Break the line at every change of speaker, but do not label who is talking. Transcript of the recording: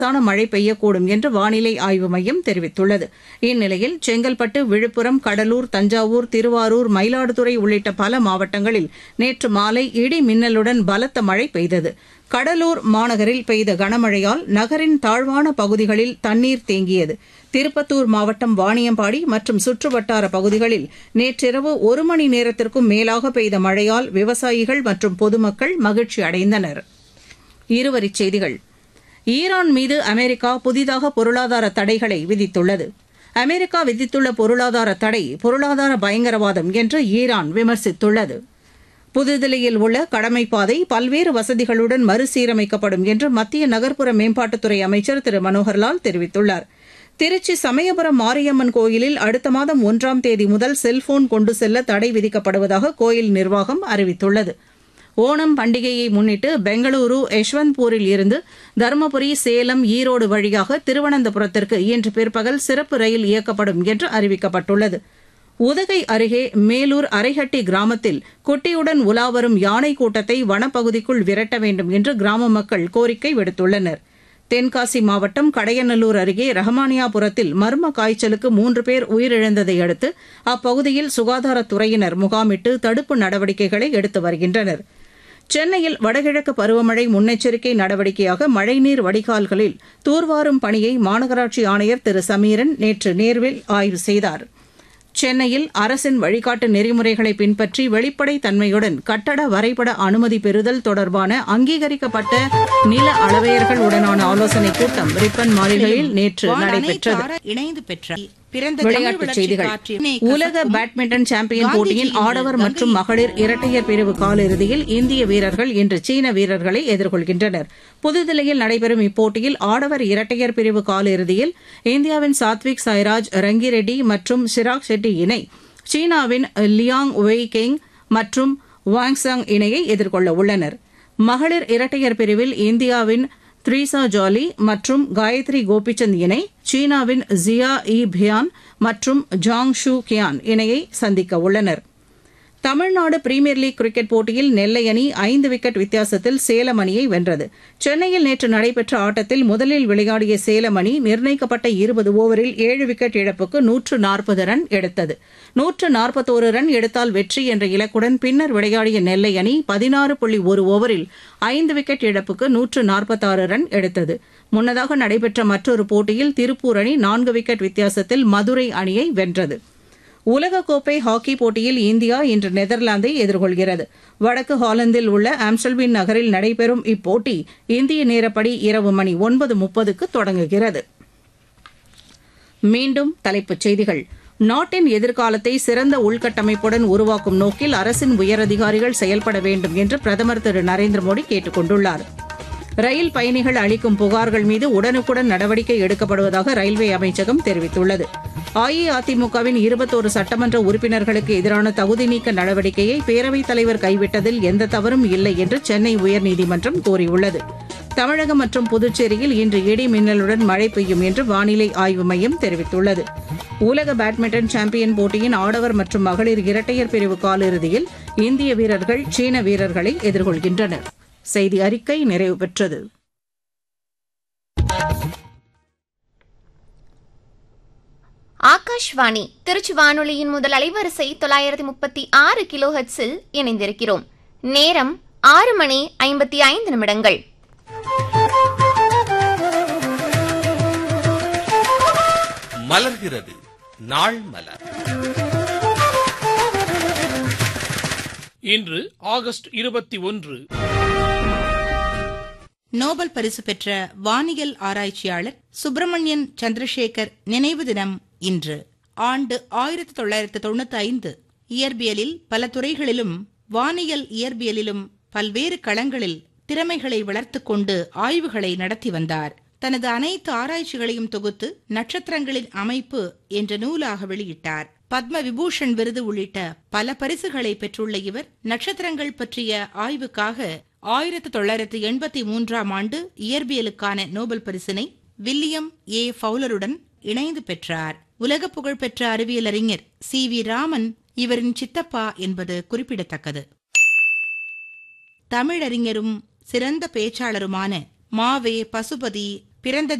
லேசான மழை பெய்யக்கூடும் என்று வானிலை ஆய்வு மையம் தெரிவித்துள்ளது இந்நிலையில் செங்கல்பட்டு விழுப்புரம் கடலூர் தஞ்சாவூர் திருவாரூர் மயிலாடுதுறை உள்ளிட்ட பல மாவட்டங்களில் நேற்று மாலை இடி மின்னலுடன் பலத்த மழை பெய்தது கடலூர் மாநகரில் பெய்த கனமழையால் நகரின் தாழ்வான பகுதிகளில் தண்ணீர் தேங்கியது திருப்பத்தூர் மாவட்டம் வாணியம்பாடி மற்றும் சுற்றுவட்டார பகுதிகளில் நேற்றிரவு ஒரு மணி நேரத்திற்கும் மேலாக பெய்த மழையால் விவசாயிகள் மற்றும் பொதுமக்கள் மகிழ்ச்சி அடைந்தனர் இருவரிச் செய்திகள் ஈரான் மீது அமெரிக்கா புதிதாக பொருளாதார தடைகளை விதித்துள்ளது அமெரிக்கா விதித்துள்ள பொருளாதார தடை பொருளாதார பயங்கரவாதம் என்று ஈரான் விமர்சித்துள்ளது புதுதில்லியில் உள்ள கடமைப்பாதை பல்வேறு வசதிகளுடன் மறுசீரமைக்கப்படும் என்று மத்திய நகர்ப்புற மேம்பாட்டுத்துறை அமைச்சர் திரு மனோகர்லால் தெரிவித்துள்ளார் திருச்சி சமயபுரம் மாரியம்மன் கோயிலில் அடுத்த மாதம் ஒன்றாம் தேதி முதல் செல்போன் கொண்டு செல்ல தடை விதிக்கப்படுவதாக கோயில் நிர்வாகம் அறிவித்துள்ளது ஓணம் பண்டிகையை முன்னிட்டு பெங்களூரு யஷ்வந்த்பூரில் இருந்து தருமபுரி சேலம் ஈரோடு வழியாக திருவனந்தபுரத்திற்கு இன்று பிற்பகல் சிறப்பு ரயில் இயக்கப்படும் என்று அறிவிக்கப்பட்டுள்ளது உதகை அருகே மேலூர் அரைஹட்டி கிராமத்தில் குட்டியுடன் உலாவரும் யானை கூட்டத்தை வனப்பகுதிக்குள் விரட்ட வேண்டும் என்று கிராம மக்கள் கோரிக்கை விடுத்துள்ளனர் தென்காசி மாவட்டம் கடையநல்லூர் அருகே ரஹமானியாபுரத்தில் மர்ம காய்ச்சலுக்கு மூன்று பேர் உயிரிழந்ததை அடுத்து அப்பகுதியில் சுகாதாரத்துறையினர் முகாமிட்டு தடுப்பு நடவடிக்கைகளை எடுத்து வருகின்றனர் சென்னையில் வடகிழக்கு பருவமழை முன்னெச்சரிக்கை நடவடிக்கையாக மழைநீர் வடிகால்களில் தூர்வாரும் பணியை மாநகராட்சி ஆணையர் திரு சமீரன் நேற்று நேர்வில் ஆய்வு செய்தார் சென்னையில் அரசின் வழிகாட்டு நெறிமுறைகளை பின்பற்றி வெளிப்படைத் தன்மையுடன் கட்டட வரைபட அனுமதி பெறுதல் தொடர்பான அங்கீகரிக்கப்பட்ட நில அளவையர்களுடனான ஆலோசனைக் கூட்டம் ரிப்பன் மாளிகையில் நேற்று நடைபெற்றது
இணைந்து பெற்ற பிறந்த
விளையாட்டுச் செய்திகள் உலக பேட்மிண்டன் சாம்பியன் போட்டியின் ஆடவர் மற்றும் மகளிர் இரட்டையர் பிரிவு காலிறுதியில் இந்திய வீரர்கள் இன்று சீன வீரர்களை எதிர்கொள்கின்றனர் புதுதில்லியில் நடைபெறும் இப்போட்டியில் ஆடவர் இரட்டையர் பிரிவு காலிறுதியில் இந்தியாவின் சாத்விக் சாய்ராஜ் ரங்கிரெட்டி மற்றும் சிராக் ஷெட்டி இணை சீனாவின் லியாங் வெய் கெங் மற்றும் வாங்சாங் இணையை எதிர்கொள்ள உள்ளனர் மகளிர் இரட்டையர் பிரிவில் இந்தியாவின் த்ரீசா ஜாலி மற்றும் காயத்ரி கோபிச்சந்த் இணை சீனாவின் ஜியா இ பியான் மற்றும் ஜாங் ஷூ கியான் இணையை சந்திக்க உள்ளனர் தமிழ்நாடு பிரீமியர் லீக் கிரிக்கெட் போட்டியில் நெல்லை அணி ஐந்து விக்கெட் வித்தியாசத்தில் சேலம் அணியை வென்றது சென்னையில் நேற்று நடைபெற்ற ஆட்டத்தில் முதலில் விளையாடிய சேலம் அணி நிர்ணயிக்கப்பட்ட இருபது ஓவரில் ஏழு விக்கெட் இழப்புக்கு நூற்று நாற்பது ரன் எடுத்தது நூற்று நாற்பத்தோரு ரன் எடுத்தால் வெற்றி என்ற இலக்குடன் பின்னர் விளையாடிய நெல்லை அணி பதினாறு புள்ளி ஒரு ஓவரில் ஐந்து விக்கெட் இழப்புக்கு நூற்று நாற்பத்தாறு ரன் எடுத்தது முன்னதாக நடைபெற்ற மற்றொரு போட்டியில் திருப்பூர் அணி நான்கு விக்கெட் வித்தியாசத்தில் மதுரை அணியை வென்றது உலகக்கோப்பை ஹாக்கி போட்டியில் இந்தியா இன்று நெதர்லாந்தை எதிர்கொள்கிறது வடக்கு ஹாலந்தில் உள்ள ஆம்ஸ்டல்வின் நகரில் நடைபெறும் இப்போட்டி இந்திய நேரப்படி இரவு மணி ஒன்பது முப்பதுக்கு தொடங்குகிறது மீண்டும் தலைப்புச் செய்திகள் நாட்டின் எதிர்காலத்தை சிறந்த உள்கட்டமைப்புடன் உருவாக்கும் நோக்கில் அரசின் உயரதிகாரிகள் செயல்பட வேண்டும் என்று பிரதமர் திரு நரேந்திர மோடி கேட்டுக் கொண்டுள்ளார் ரயில் பயணிகள் அளிக்கும் புகார்கள் மீது உடனுக்குடன் நடவடிக்கை எடுக்கப்படுவதாக ரயில்வே அமைச்சகம் தெரிவித்துள்ளது அஇஅதிமுகவின் இருபத்தோரு சட்டமன்ற உறுப்பினர்களுக்கு எதிரான தகுதி நீக்க நடவடிக்கையை பேரவைத் தலைவர் கைவிட்டதில் எந்த தவறும் இல்லை என்று சென்னை உயர்நீதிமன்றம் கூறியுள்ளது தமிழகம் மற்றும் புதுச்சேரியில் இன்று இடி மின்னலுடன் மழை பெய்யும் என்று வானிலை ஆய்வு மையம் தெரிவித்துள்ளது உலக பேட்மிண்டன் சாம்பியன் போட்டியின் ஆடவர் மற்றும் மகளிர் இரட்டையர் பிரிவு காலிறுதியில் இந்திய வீரர்கள் சீன வீரர்களை எதிர்கொள்கின்றனர் செய்தி அறிக்கை நிறைவு பெற்றது
ஆகாஷ்வாணி திருச்சி வானொலியின் முதல் அலைவரிசை தொள்ளாயிரத்தி முப்பத்தி ஆறு கிலோ ஹெட்ஸில் இணைந்திருக்கிறோம் நேரம் ஆறு மணி ஐம்பத்தி ஐந்து நிமிடங்கள்
மலர்கிறது நாள் மலர்
இன்று ஆகஸ்ட் இருபத்தி ஒன்று
நோபல் பரிசு பெற்ற வானியல் ஆராய்ச்சியாளர் சுப்பிரமணியன் சந்திரசேகர் நினைவு தினம் இன்று ஆண்டு ஆயிரத்தி தொள்ளாயிரத்து தொண்ணூத்தி ஐந்து இயற்பியலில் பல துறைகளிலும் வானியல் இயற்பியலிலும் பல்வேறு களங்களில் திறமைகளை வளர்த்துக் கொண்டு ஆய்வுகளை நடத்தி வந்தார் தனது அனைத்து ஆராய்ச்சிகளையும் தொகுத்து நட்சத்திரங்களின் அமைப்பு என்ற நூலாக வெளியிட்டார் பத்ம விபூஷன் விருது உள்ளிட்ட பல பரிசுகளை பெற்றுள்ள இவர் நட்சத்திரங்கள் பற்றிய ஆய்வுக்காக ஆயிரத்தி தொள்ளாயிரத்தி எண்பத்தி மூன்றாம் ஆண்டு இயற்பியலுக்கான நோபல் பரிசினை வில்லியம் ஏ ஃபவுலருடன் இணைந்து பெற்றார் உலக புகழ்பெற்ற அறிவியலறிஞர் சி வி ராமன் இவரின் சித்தப்பா என்பது குறிப்பிடத்தக்கது தமிழறிஞரும் சிறந்த பேச்சாளருமான மாவே பசுபதி பிறந்த